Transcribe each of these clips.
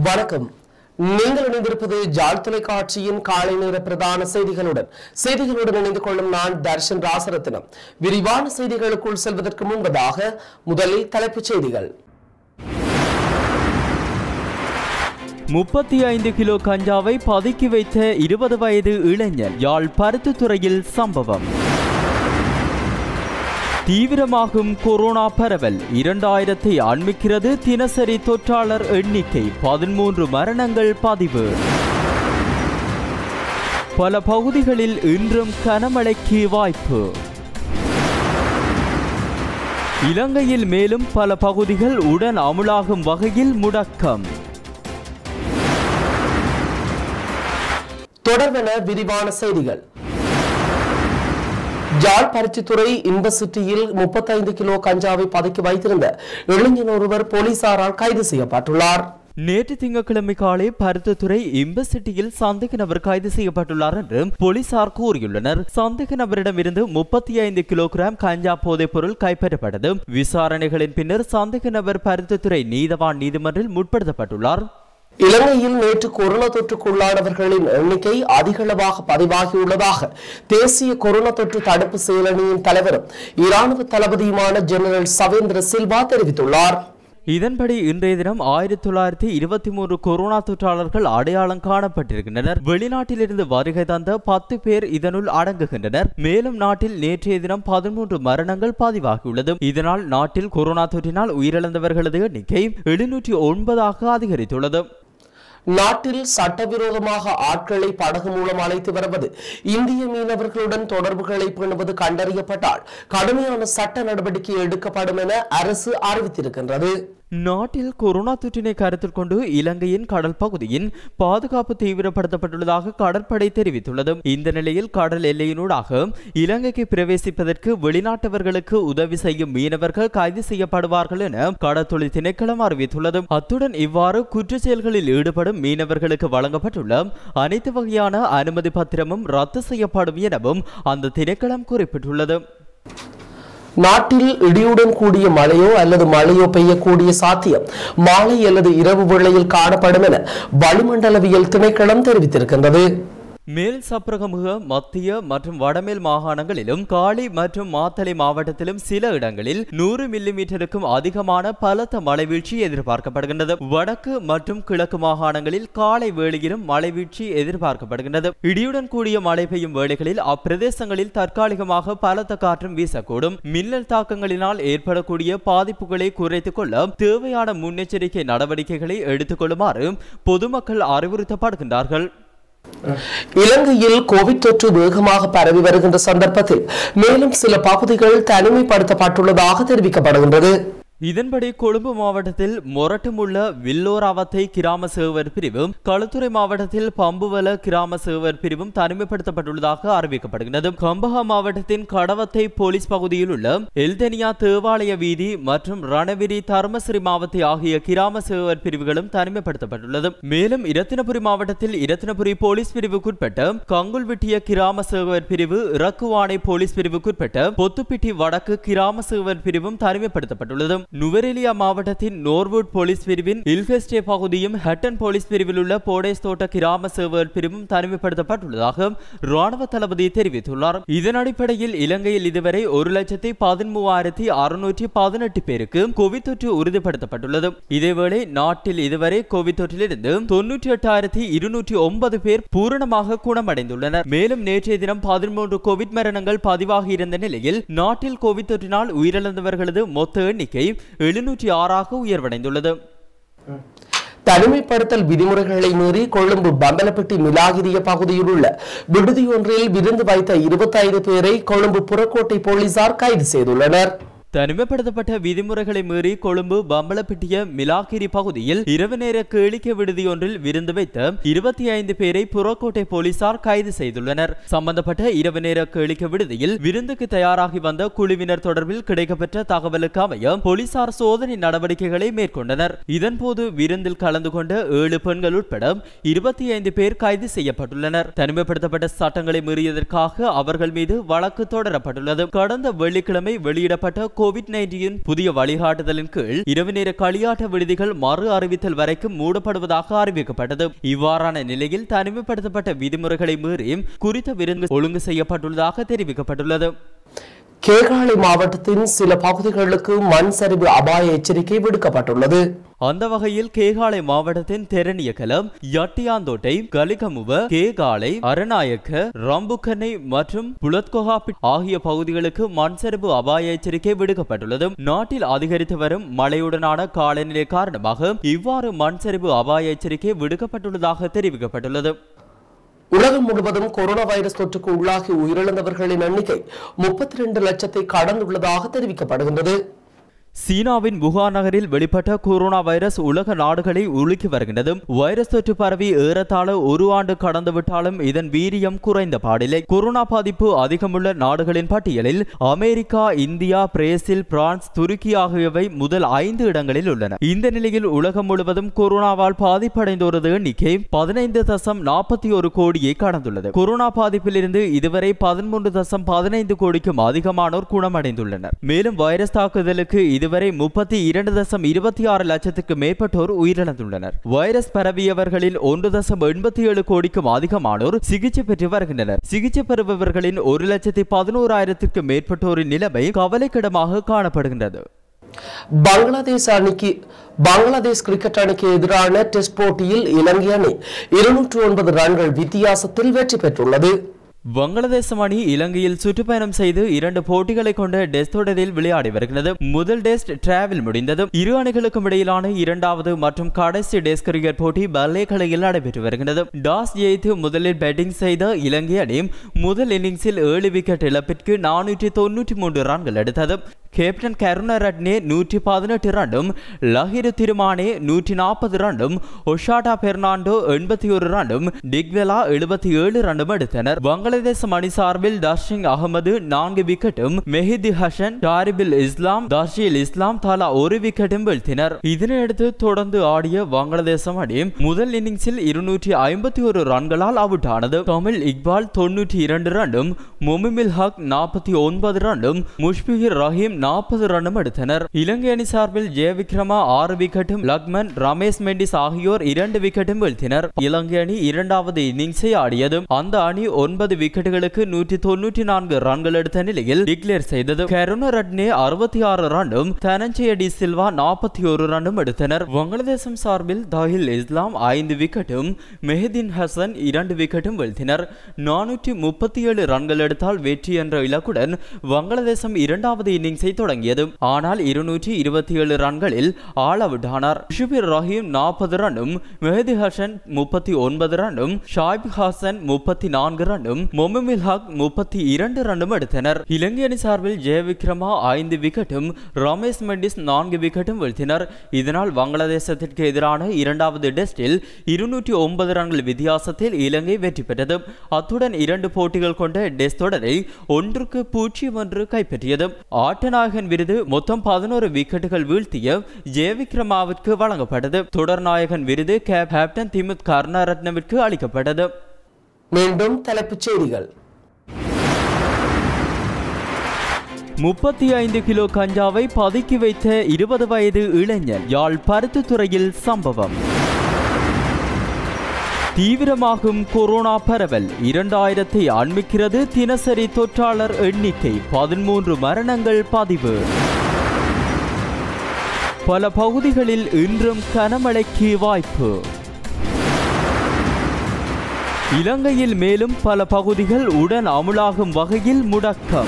வணக்கம் நீங்கள் இணைந்திருப்பது ஜாழ் தொலைக்காட்சியின் காலை நேர பிரதான செய்திகளுடன் செய்திகளுடன் இணைந்து கொள்ளும் நான் தர்ஷன் ராசரத்னம் விரிவான செய்திகளுக்குள் செல்வதற்கு முன்பதாக முதலில் தலைப்புச் செய்திகள் முப்பத்தி ஐந்து கிலோ கஞ்சாவை பதுக்கி வைத்த இருபது வயது இளைஞர் யாழ் பருத்தித்துறையில் சம்பவம் தீவிரமாகும் கொரோனா பரவல் இரண்டாயிரத்தை அண்மிக்கிறது தினசரி தொற்றாளர் எண்ணிக்கை பதிமூன்று மரணங்கள் பதிவு பல பகுதிகளில் இன்றும் கனமழைக்கு வாய்ப்பு இலங்கையில் மேலும் பல பகுதிகள் உடன் அமுலாகும் வகையில் முடக்கம் தொடர்பென விரிவான செய்திகள் ஜாழ் பருத்தித்துறை இன்பசிட்டியில் முப்பத்தைந்து கிலோ கஞ்சாவை பதுக்கி வைத்திருந்த இளைஞர் ஒருவர் போலீசாரால் கைது செய்யப்பட்டுள்ளார் நேற்று திங்கட்கிழமை காலை பருத்தத்துறை இம்பசிட்டியில் சந்தேக நபர் கைது செய்யப்பட்டுள்ளார் என்று போலீசார் கூறியுள்ளனர் சந்தேக நபரிடமிருந்து முப்பத்தி ஐந்து கிலோகிராம் கஞ்சா போதைப் பொருள் கைப்பற்றப்பட்டது விசாரணைகளின் பின்னர் சந்தேக நபர் பருத்தத்துறை நீதவான் நீதிமன்றில் முற்படுத்தப்பட்டுள்ளார் இலங்கையில் நேற்று கொரோனா தொற்றுக்குள்ளானவர்களின் எண்ணிக்கை அதிகளவாக பதிவாகியுள்ளதாக தேசிய கொரோனா தொற்று தடுப்பு செயலணியின் தலைவரும் இராணுவ தளபதியுமான ஜெனரல் சவேந்திர சில்வா தெரிவித்துள்ளார் இதன்படி இன்றைய தினம் ஆயிரத்தி தொள்ளாயிரத்தி இருபத்தி மூன்று கொரோனா தொற்றாளர்கள் அடையாளம் காணப்பட்டிருக்கின்றனர் வெளிநாட்டிலிருந்து வருகை தந்த பத்து பேர் இதனுள் அடங்குகின்றனர் மேலும் நாட்டில் நேற்றைய தினம் பதிமூன்று மரணங்கள் பதிவாகியுள்ளது இதனால் நாட்டில் கொரோனா தொற்றினால் உயிரிழந்தவர்களது எண்ணிக்கை எழுநூற்றி ஒன்பதாக அதிகரித்துள்ளது நாட்டில் சட்டவிரோதமாக ஆட்களை படகு மூலம் அழைத்து வருவது இந்திய மீனவர்களுடன் தொடர்புகளை பேணுவது கண்டறியப்பட்டால் கடுமையான சட்ட நடவடிக்கை எடுக்கப்படும் என அரசு அறிவித்திருக்கின்றது நாட்டில் கொரோனா தொற்றினை கருத்தில் கொண்டு இலங்கையின் கடல் பகுதியின் பாதுகாப்பு தீவிரப்படுத்தப்பட்டுள்ளதாக கடற்படை தெரிவித்துள்ளது இந்த நிலையில் கடல் எல்லையினூடாக இலங்கைக்கு பிரவேசிப்பதற்கு வெளிநாட்டவர்களுக்கு உதவி செய்யும் மீனவர்கள் கைது செய்யப்படுவார்கள் என கடற்தொழில் திணைக்களம் அறிவித்துள்ளது அத்துடன் இவ்வாறு குற்றச் செயல்களில் ஈடுபடும் மீனவர்களுக்கு வழங்கப்பட்டுள்ள அனைத்து வகையான அனுமதி பத்திரமும் ரத்து செய்யப்படும் எனவும் அந்த திணைக்களம் குறிப்பிட்டுள்ளது நாட்டில் இடியுடன் கூடிய மழையோ அல்லது மழையோ பெய்யக்கூடிய சாத்தியம் மாலை அல்லது இரவு வேளையில் காணப்படும் என வளிமண்டலவியல் திணைக்களம் தெரிவித்திருக்கின்றது மேல் சப்ரகமுக மத்திய மற்றும் வடமேல் மாகாணங்களிலும் காலி மற்றும் மாத்தளை மாவட்டத்திலும் சில இடங்களில் நூறு மில்லி மீட்டருக்கும் அதிகமான பலத்த மழைவீழ்ச்சி எதிர்பார்க்கப்படுகின்றது வடக்கு மற்றும் கிழக்கு மாகாணங்களில் காலை வேளையிலும் மழைவீழ்ச்சி எதிர்பார்க்கப்படுகின்றது இடியுடன் கூடிய மழை பெய்யும் வேளைகளில் அப்பிரதேசங்களில் தற்காலிகமாக பலத்த காற்றும் வீசக்கூடும் மின்னல் தாக்கங்களினால் ஏற்படக்கூடிய பாதிப்புகளை குறைத்துக் கொள்ள தேவையான முன்னெச்சரிக்கை நடவடிக்கைகளை எடுத்துக் கொள்ளுமாறு பொதுமக்கள் அறிவுறுத்தப்படுகின்றார்கள் இலங்கையில் கோவிட் தொற்று வேகமாக பரவி வருகின்ற சந்தர்ப்பத்தில் மேலும் சில பகுதிகள் தனிமைப்படுத்தப்பட்டுள்ளதாக தெரிவிக்கப்படுகின்றது இதன்படி கொழும்பு மாவட்டத்தில் மொரட்டுமுள்ள வில்லோராவத்தை கிராம சேவர் பிரிவும் களுத்துறை மாவட்டத்தில் பம்புவல கிராம சேவர் பிரிவும் தனிமைப்படுத்தப்பட்டுள்ளதாக அறிவிக்கப்படுகிறது கம்பஹா மாவட்டத்தின் கடவத்தை போலீஸ் பகுதியில் உள்ள எல்தனியா தேவாலய வீதி மற்றும் ரணவிரி தர்மசிரி மாவத்தை ஆகிய கிராம சேவர் பிரிவுகளும் தனிமைப்படுத்தப்பட்டுள்ளது மேலும் இரத்தினபுரி மாவட்டத்தில் இரத்தினபுரி போலீஸ் பிரிவுக்குட்பட்ட கங்குல்விட்டிய கிராம சேவர் பிரிவு இறக்குவானை போலீஸ் பிரிவுக்குட்பட்ட பொத்துப்பிட்டி வடக்கு கிராம சேவர் பிரிவும் தனிமைப்படுத்தப்பட்டுள்ளது நுவரெலியா மாவட்டத்தின் நோர்வுட் போலீஸ் பிரிவின் இல்ஃபெஸ்டே பகுதியும் ஹட்டன் போலீஸ் பிரிவில் உள்ள போடேஸ் தோட்ட கிராம சேவர் பிரிவும் தனிமைப்படுத்தப்பட்டுள்ளதாக ராணுவ தளபதி தெரிவித்துள்ளார் இதன் அடிப்படையில் இலங்கையில் இதுவரை ஒரு லட்சத்தி பதிமூவாயிரத்தி அறுநூற்றி பதினெட்டு பேருக்கு கோவிட் தொற்று உறுதிப்படுத்தப்பட்டுள்ளது இதேவேளை நாட்டில் இதுவரை கோவிட் தொற்றிலிருந்து தொன்னூற்றி எட்டாயிரத்தி இருநூற்றி ஒன்பது பேர் பூரணமாக குணமடைந்துள்ளனர் மேலும் நேற்றைய தினம் பதிமூன்று கோவிட் மரணங்கள் பதிவாகி இருந்த நிலையில் நாட்டில் கோவிட் தொற்றினால் உயிரிழந்தவர்களது மொத்த எண்ணிக்கை எழுநூற்றி ஆறாக உயர்வடைந்துள்ளது தனிமைப்படுத்தல் விதிமுறைகளை மீறி கொழும்பு பம்பலப்பட்டி மிலாகிரிய பகுதியில் உள்ள விடுதியொன்றில் விருந்து வைத்த இருபத்தைந்து பேரை கொழும்பு புறக்கோட்டை போலீசார் கைது செய்துள்ளனர் தனிமைப்படுத்தப்பட்ட விதிமுறைகளை மீறி கொழும்பு பம்பலப்பிட்டிய மிலாகிரி பகுதியில் இரவு நேர கேளிக்கை விடுதியொன்றில் விருந்து வைத்த இருபத்தி ஐந்து பேரை புறக்கோட்டை போலீசார் கைது செய்துள்ளனர் சம்பந்தப்பட்ட இரவு நேர கேளிக்கை விடுதியில் விருந்துக்கு தயாராகி வந்த குழுவினர் தொடர்பில் கிடைக்கப்பெற்ற தகவலுக்கு அமைய போலீசார் சோதனை நடவடிக்கைகளை மேற்கொண்டனர் இதன்போது விருந்தில் கலந்து கொண்ட ஏழு பெண்கள் உட்பட இருபத்தி ஐந்து பேர் கைது செய்யப்பட்டுள்ளனர் தனிமைப்படுத்தப்பட்ட சட்டங்களை மீறியதற்காக அவர்கள் மீது வழக்கு தொடரப்பட்டுள்ளது கடந்த வெள்ளிக்கிழமை வெளியிடப்பட்ட கோவிட் நைன்டீன் புதிய வழிகாட்டுதலின் கீழ் இரவு நேர களியாட்ட விடுதிகள் மறு அறிவித்தல் வரைக்கும் மூடப்படுவதாக அறிவிக்கப்பட்டது இவ்வாறான நிலையில் தனிமைப்படுத்தப்பட்ட விதிமுறைகளை மீறி குறித்த விருந்து ஒழுங்கு செய்யப்பட்டுள்ளதாக தெரிவிக்கப்பட்டுள்ளது கேகாலை மாவட்டத்தின் சில பகுதிகளுக்கு மண் சரிவு அபாய எச்சரிக்கை விடுக்கப்பட்டுள்ளது அந்த வகையில் கேகாலை மாவட்டத்தின் தெரணியகலம் யட்டியாந்தோட்டை கலிகமுவ கேகாலை அரநாயக்க ரம்புக்கனை மற்றும் புலத்கொஹாபி ஆகிய பகுதிகளுக்கு மண் சரிவு அபாய எச்சரிக்கை விடுக்கப்பட்டுள்ளது நாட்டில் அதிகரித்து வரும் மழையுடனான காலநிலை காரணமாக இவ்வாறு மண் சரிவு அபாய எச்சரிக்கை விடுக்கப்பட்டுள்ளதாக தெரிவிக்கப்பட்டுள்ளது உலகம் முழுவதும் கொரோனா வைரஸ் தொற்றுக்கு உள்ளாகி உயிரிழந்தவர்களின் எண்ணிக்கை முப்பத்தி ரெண்டு லட்சத்தை கடந்துள்ளதாக தெரிவிக்கப்படுகின்றது சீனாவின் வுகான் நகரில் வெளிப்பட்ட கொரோனா வைரஸ் உலக நாடுகளை உலுக்கி வருகின்றது வைரஸ் தொற்று பரவி ஏறத்தாழ ஒரு ஆண்டு கடந்துவிட்டாலும் இதன் வீரியம் குறைந்த பாடில்லை கொரோனா பாதிப்பு அதிகமுள்ள நாடுகளின் பட்டியலில் அமெரிக்கா இந்தியா பிரேசில் பிரான்ஸ் துருக்கி ஆகியவை முதல் ஐந்து இடங்களில் உள்ளன இந்த நிலையில் உலகம் முழுவதும் கொரோனாவால் பாதிப்படைந்தோரது எண்ணிக்கை பதினைந்து தசம் நாற்பத்தி ஒரு கோடியை கடந்துள்ளது கொரோனா பாதிப்பிலிருந்து இதுவரை பதிமூன்று தசம் பதினைந்து கோடிக்கும் அதிகமானோர் குணமடைந்துள்ளனர் மேலும் வைரஸ் தாக்குதலுக்கு இதுவரை முப்பத்தி இரண்டு தசம் இருபத்தி ஆறு லட்சத்துக்கு மேற்பட்டோர் உயிரிழந்துள்ளனர் வைரஸ் பரவியவர்களில் ஒன்று தசம் எண்பத்தி ஏழு கோடிக்கும் அதிகமானோர் சிகிச்சை பெற்று வருகின்றனர் சிகிச்சை பெறுபவர்களின் ஒரு லட்சத்தி பதினோராயிரத்திற்கு மேற்பட்டோரின் நிலைமை கவலைக்கிடமாக காணப்படுகின்றது பங்களாதேஷ் அணிக்கு பங்களாதேஷ் கிரிக்கெட் அணிக்கு எதிரான டெஸ்ட் போட்டியில் இலங்கை அணி இருநூற்று ஒன்பது ரன்கள் வித்தியாசத்தில் வெற்றி பெற்றுள்ளது வங்களாதேசம் அணி இலங்கையில் சுற்றுப்பயணம் செய்து இரண்டு போட்டிகளை கொண்ட டெஸ்ட் தொடரில் விளையாடி வருகிறது முதல் டெஸ்ட் டிராவில் முடிந்தது இரு அணிகளுக்கும் இடையிலான இரண்டாவது மற்றும் கடைசி டெஸ்ட் கிரிக்கெட் போட்டி பல்லே கலையில் நடைபெற்று வருகிறது டாஸ் ஜெயித்து முதலில் பேட்டிங் செய்த இலங்கை அணி முதல் இன்னிங்ஸில் ஏழு விக்கெட் இழப்பிற்கு நானூற்றி தொன்னூற்றி மூன்று ரன்கள் எடுத்தது கேப்டன் கருணரட்னே நூற்றி பதினெட்டு ரன்னும் லஹிரு திருமானே நூற்றி நாற்பது ரன்னும் ஒஷாட்டா பெர்னாண்டோ எண்பத்தி ஒரு ரன்னும் டிக்வெலா எழுபத்தி ஏழு ரன்னும் எடுத்தனர் வங்களாதேசம் அணி சார்பில் தர்ஷிங் அகமது நான்கு விக்கெட்டும் மெஹிதி ஹசன் ஷாரிபில் இஸ்லாம் தர்ஷில் இஸ்லாம் தலா ஒரு விக்கெட்டும் வீழ்த்தினர் இதனையடுத்து தொடர்ந்து ஆடிய வங்களாதேசம் அணி முதல் இன்னிங்ஸில் இருநூற்றி ஐம்பத்தி ஒரு ரன்களால் அவுட் ஆனது தமிழ் இக்பால் தொன்னூற்றி இரண்டு ரன்னும் மொமிமில் ஹக் நாற்பத்தி ஒன்பது ரன்னும் முஷ்பிகிர் ரஹீம் நாற்பது ரன்னும் எடுத்தனர் இலங்கை அணி சார்பில் ஜெயவிக்ரமா ஆறு விக்கெட்டும் லக்மன் ரமேஷ் மெண்டிஸ் ஆகியோர் இரண்டு விக்கெட்டும் வீழ்த்தினர் இலங்கை அணி இரண்டாவது இன்னிங்ஸை ஆடியது அந்த அணி ஒன்பது விக்கெட்டுகளுக்கு நூற்றி தொன்னூற்றி நான்கு ரன்கள் எடுத்த நிலையில் டிக்ளேர் செய்தது கருண ரட்னே அறுபத்தி ஆறு ரன்னும் தனஞ்சய டி சில்வா நாற்பத்தி ஒரு ரன்னும் எடுத்தனர் வங்களாதேசம் சார்பில் தாஹில் இஸ்லாம் ஐந்து விக்கெட்டும் மெஹதீன் ஹசன் இரண்டு விக்கெட்டும் வீழ்த்தினர் நானூற்றி முப்பத்தி ஏழு ரன்கள் எடுத்தால் வெற்றி என்ற இலக்குடன் வங்களாதேசம் இரண்டாவது இன்னிங்ஸை தொடங்கியது ஆனால் இருநூற்றி இருபத்தி ஏழு ரன்களில் ஆல் அவுட் ஆனார் ஷுபிர் ரஹீம் நாற்பது ரன்னும் மெஹதி ஹசன் முப்பத்தி ஒன்பது ரன்னும் ஷாயிப் ஹாசன் முப்பத்தி நான்கு ரன்னும் மொமமில் ஹக் முப்பத்தி இரண்டு ரன்னும் எடுத்தனர் இலங்கை அணி சார்பில் ஜெயவிக்ரமா ஐந்து விக்கெட்டும் ரமேஷ் மெண்டிஸ் நான்கு விக்கெட்டும் வீழ்த்தினர் இதனால் வங்களாதேசத்திற்கு எதிரான இரண்டாவது டெஸ்டில் இருநூற்றி ஒன்பது ரன்கள் வித்தியாசத்தில் இலங்கை வெற்றி பெற்றது அத்துடன் இரண்டு போட்டிகள் கொண்ட டெஸ்ட் தொடரை ஒன்றுக்கு பூஜ்ஜியம் ஒன்று கைப்பற்றியது ஆட்டநாயகன் விருது மொத்தம் பதினோரு விக்கெட்டுகள் வீழ்த்திய ஜெயவிக்ரமாவிற்கு வழங்கப்பட்டது தொடர்நாயகன் விருது கேப் கேப்டன் திமுத் கருணாரத்னவிற்கு அளிக்கப்பட்டது மீண்டும் தலைப்புச் செய்திகள் முப்பத்தி ஐந்து கிலோ கஞ்சாவை பதுக்கி வைத்த இருபது வயது இளைஞர் யாழ் பருத்துத்துறையில் சம்பவம் தீவிரமாகும் கொரோனா பரவல் இரண்டாயிரத்தை அண்மிக்கிறது தினசரி தொற்றாளர் எண்ணிக்கை பதிமூன்று மரணங்கள் பதிவு பல பகுதிகளில் இன்றும் கனமழைக்கு வாய்ப்பு இலங்கையில் மேலும் பல பகுதிகள் உடன் அமுலாகும் வகையில் முடக்கம்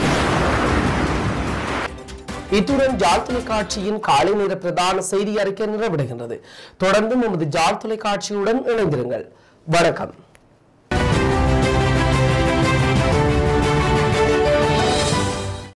இத்துடன் ஜாழ் தொலைக்காட்சியின் காலை நேர பிரதான செய்தி அறிக்கை நிறைவடைகின்றது தொடர்ந்து நமது ஜாழ் தொலைக்காட்சியுடன் இணைந்திருங்கள் வணக்கம்